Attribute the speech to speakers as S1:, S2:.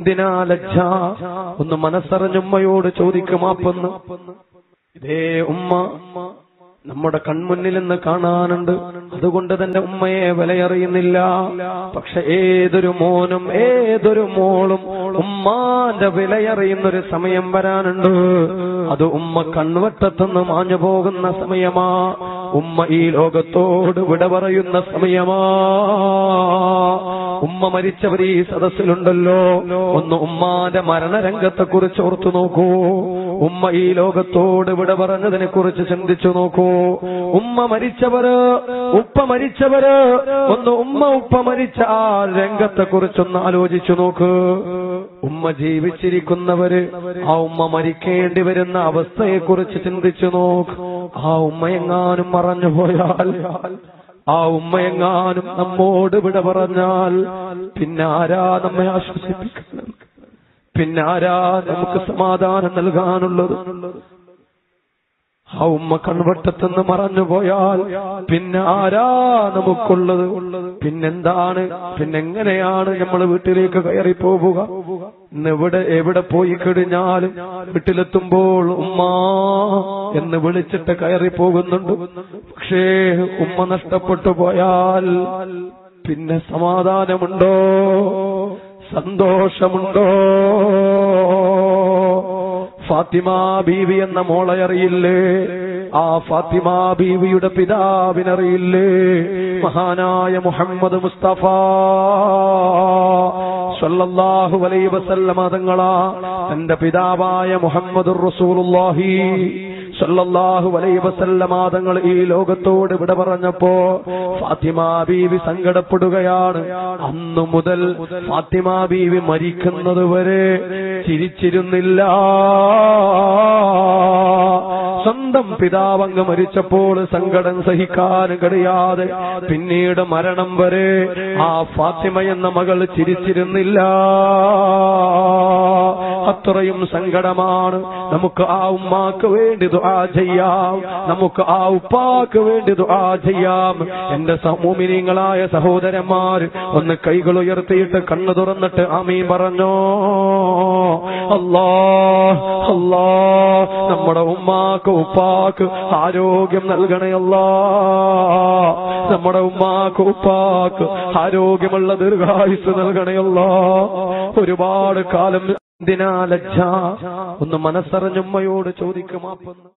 S1: എന്തിനാ ലജ്ജ ഒന്ന് മനസ്സറിഞ്ഞുമ്മയോട് ചോദിക്കുമാപ്പെന്ന് ഇതേ ഉമ്മ നമ്മുടെ കൺമുന്നിൽ നിന്ന് കാണാനുണ്ട് അതുകൊണ്ട് തന്നെ ഉമ്മയെ വിലയറിയുന്നില്ല പക്ഷെ ഏതൊരു മോനും ഏതൊരു മോളും ഉമ്മാന്റെ വിലയറിയുന്ന ഒരു സമയം വരാനുണ്ട് അത് ഉമ്മ കൺവട്ടത്തുനിന്ന് മാഞ്ഞു പോകുന്ന സമയമാ ഉമ്മ ഈ ലോകത്തോട് വിട പറയുന്ന സമയമാ ഉമ്മ മരിച്ചവർ ഈ സദസ്സിലുണ്ടല്ലോ ഒന്ന് ഉമ്മാന്റെ മരണരംഗത്തെ കുറിച്ച് ഓർത്തു നോക്കൂ ഉമ്മ ഈ ലോകത്തോട് വിട പറഞ്ഞതിനെ കുറിച്ച് ചിന്തിച്ചു നോക്കൂ ഉമ്മ മരിച്ചവര് ഉപ്പ മരിച്ചവര് ഒന്ന് ഉമ്മ ഉപ്പ മരിച്ച ആ രംഗത്തെ കുറിച്ചൊന്ന് ആലോചിച്ചു നോക്ക് ഉമ്മ ജീവിച്ചിരിക്കുന്നവര് ആ ഉമ്മ മരിക്കേണ്ടി വരുന്ന അവസ്ഥയെ കുറിച്ച് ചിന്തിച്ചു നോക്ക് ആ ഉമ്മയെങ്ങാനും മറഞ്ഞു പോയാൽ ആ ഉമ്മയെങ്ങാനും നമ്മോട് വിട പറഞ്ഞാൽ പിന്നെ ആരാ നമ്മെ ആശ്വസിപ്പിക്കണം പിന്നെ ആരാ നമുക്ക് സമാധാനം നൽകാനുള്ളത് ആ ഉമ്മ കൺവട്ടത്തുനിന്ന് മറഞ്ഞു പോയാൽ പിന്നെ ആരാ നമുക്കുള്ളത് പിന്നെന്താണ് പിന്നെങ്ങനെയാണ് നമ്മൾ വീട്ടിലേക്ക് കയറി പോവുക ഇന്ന് എവിടെ എവിടെ പോയി കഴിഞ്ഞാലും വീട്ടിലെത്തുമ്പോൾ ഉമ്മ എന്ന് വിളിച്ചിട്ട് കയറി പോകുന്നുണ്ട് പക്ഷേ ഉമ്മ നഷ്ടപ്പെട്ടു പോയാൽ പിന്നെ സമാധാനമുണ്ടോ സന്തോഷമുണ്ടോ ഫാത്തിമ ബീവി എന്ന മോളെ അറിയില്ലേ ആ ഫാത്തിമ ബീവിയുടെ പിതാവിനറിയില്ലേ മഹാനായ മുഹമ്മദ് മുസ്തഫ സല്ലല്ലാഹു അലൈഹി വസല്ലമ തങ്ങളാ തന്റെ പിതാവായ മുഹമ്മദ് റസൂലുള്ളാഹി സല്ലല്ലാഹു അലൈഹി വസല്ലമ തങ്ങൾ ഈ ലോകത്തോട് വിട പറഞ്ഞപ്പോ ഫാത്തിമ ബീവി സങ്കടപ്പെടുകയാണ് അന്നു മുതൽ ഫാത്തിമ ബീവി മരിക്കുന്നത് വരെ ചിരിച്ചിരുന്നില്ല സ്വന്തം പിതാവങ്ങ് മരിച്ചപ്പോൾ സങ്കടം സഹിക്കാൻ കഴിയാതെ പിന്നീട് മരണം വരെ ആ ഫാത്തിമ എന്ന മകൾ ചിരിച്ചിരുന്നില്ല അത്രയും സങ്കടമാണ് നമുക്ക് ആ ഉമ്മാക്ക് വേണ്ടി ദുആ ചെയ്യാം നമുക്ക് ആ ഉപ്പാക്ക് വേണ്ടി ദുആ ചെയ്യാം എന്റെ സമൂമിനിങ്ങളായ സഹോദരന്മാർ ഒന്ന് കൈകൾ ഉയർത്തിയിട്ട് കണ്ണു തുറന്നിട്ട് ആമീൻ പറഞ്ഞോ അല്ലാ അല്ലാ നമ്മുടെ ഉമ്മാക്ക് ഉപ്പാക്ക് ആരോഗ്യം നൽകണയല്ല നമ്മുടെ ഉമ്മാക്ക് ഉപ്പാക്ക് ആരോഗ്യമുള്ള ദീർഘായുസ് നൽകണയല്ല ഒരുപാട് കാലം എന്തിനാ ലജ്ജ ഒന്ന് മനസ്സറിഞ്ഞുമ്മയോട് ചോദിക്കുമാപ്പെന്ന്